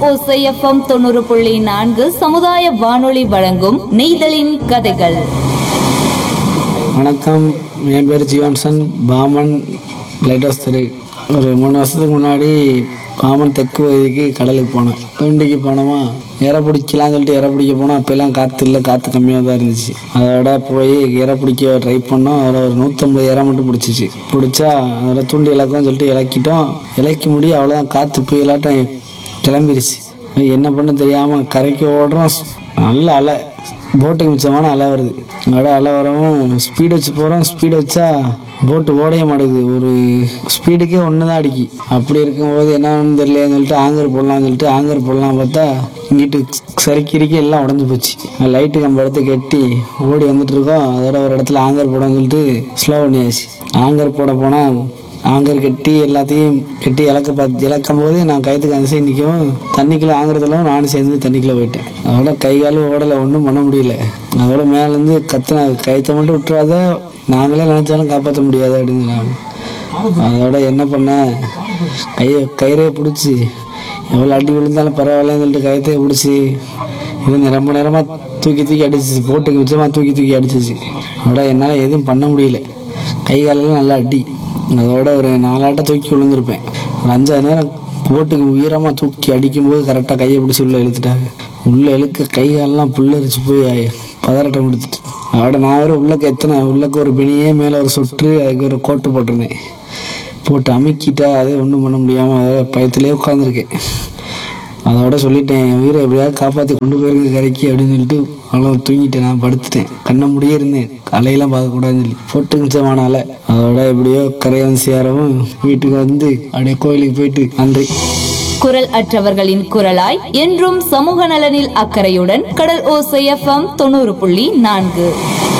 ஓசை எஃப்எம் தொண்ணூறு புள்ளி நான்கு சமுதாய வானொலி வழங்கும் நெய்தலின் கதைகள் வணக்கம் என் பேர் ஜீவன்சன் பாமன் லைட் ஹவுஸ் தெரு ஒரு மூணு வருஷத்துக்கு முன்னாடி பாமன் தெற்கு பகுதிக்கு கடலுக்கு போனேன் தூண்டிக்கு போனோமா இறை பிடிக்கலாம்னு சொல்லிட்டு இறை பிடிக்க போனோம் அப்போல்லாம் காற்று இல்லை காற்று கம்மியாக தான் இருந்துச்சு அதோட போய் இறை பிடிக்க ட்ரை பண்ணோம் அதில் ஒரு நூற்றம்பது இறை மட்டும் பிடிச்சிச்சு பிடிச்சா அதில் தூண்டி இலக்கம்னு சொல்லிட்டு இலக்கிட்டோம் இலக்கி முடி அவ்வளோதான் காற்று புயலாட்டம் கிளம்பிருச்சு என்ன பண்ண தெரியாமல் கரைக்கு ஓடுறோம் நல்ல அலை போட்டுக்கு மிச்சமான அலை வருது அதோட அலை வரவும் ஸ்பீடு வச்சு போகிறோம் ஸ்பீடு வச்சா போட்டு ஓடைய மாட்டேங்குது ஒரு ஸ்பீடுக்கே ஒன்று தான் அடிக்கி அப்படி இருக்கும்போது என்னன்னு தெரியலன்னு சொல்லிட்டு ஆங்கர் போடலாம்னு சொல்லிட்டு ஆங்கர் போடலாம் பார்த்தா இங்கிட்டு சரிக்கிறக்கி எல்லாம் உடஞ்சி போச்சு லைட்டு கம்பு எடுத்து கட்டி ஓடி வந்துட்டு இருக்கோம் அதோட ஒரு இடத்துல ஆங்கர் போடணும்னு சொல்லிட்டு ஸ்லோ பண்ணியாச்சு ஆங்கர் போட போனால் ஆங்கர் கட்டி எல்லாத்தையும் கட்டி இழக்க பார்த்து இழக்கும் போது நான் கயத்துக்கு அந்த சைடு நிற்கவும் தண்ணிக்குள்ளே ஆங்குறதுல நானும் சேர்ந்து தண்ணிக்குள்ளே போயிட்டேன் அதோட கை காலும் ஓடலை ஒன்றும் பண்ண முடியல அதோட மேலேருந்து கத்துன கயத்தை மட்டும் விட்டுறாத நாங்களே நினச்சாலும் காப்பாற்ற முடியாது அப்படின்னு நான் அதோட என்ன பண்ணேன் கையை கயிறே பிடிச்சி எவ்வளோ அடி விழுந்தாலும் பரவாயில்லன்னு சொல்லிட்டு கயத்தையே பிடிச்சி இது ரொம்ப நேரமாக தூக்கி தூக்கி அடிச்சிச்சு போட்டுக்கு மிச்சமாக தூக்கி தூக்கி அடிச்சிச்சு அதோட என்னால் எதுவும் பண்ண முடியல கை காலெல்லாம் நல்லா அடி அதோட ஒரு நாலாட்ட தூக்கி விழுந்திருப்பேன் ஒரு அஞ்சாறு நேரம் போட்டுக்கு உயரமாக தூக்கி அடிக்கும்போது கரெக்டாக கையை பிடிச்சி உள்ளே இழுத்துட்டாங்க உள்ளே இழுக்க கை காலெல்லாம் புல்லரிச்சு போய் பதறட்டம் கொடுத்துட்டு அதோட நான் வேறு உள்ளக்க எத்தனை உள்ளக்க ஒரு பிணியே மேலே ஒரு சொட்டு அதுக்கு ஒரு கோட்டு போட்டிருந்தேன் போட்டு அமுக்கிட்டா அதே ஒன்றும் பண்ண முடியாமல் அதோட பயத்திலே உட்காந்துருக்கேன் அதோட சொல்லிட்டேன் என் உயிரை எப்படியாவது காப்பாற்றி கொண்டு போயிருங்க கரைக்கு அப்படின்னு சொல்லிட்டு அவ்வளோ தூங்கிட்டேன் நான் படுத்துட்டேன் கண்ணை முடியே இருந்தேன் அலையெல்லாம் பார்க்கக்கூடாதுன்னு சொல்லி போட்டு மிச்சமான அலை அதோட எப்படியோ கரையை வந்து சேரவும் வீட்டுக்கு வந்து அப்படியே கோயிலுக்கு போயிட்டு நன்றி குரல் அற்றவர்களின் குரலாய் என்றும் சமூக நலனில் அக்கறையுடன் கடல் ஓசை எஃப்எம் தொண்ணூறு புள்ளி நான்கு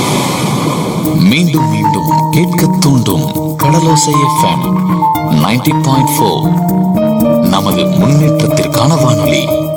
மீண்டும் மீண்டும் கேட்க தூண்டும் Kadalosai FM ninety point four நமது முன்னேற்றத்திற்கான வானொலி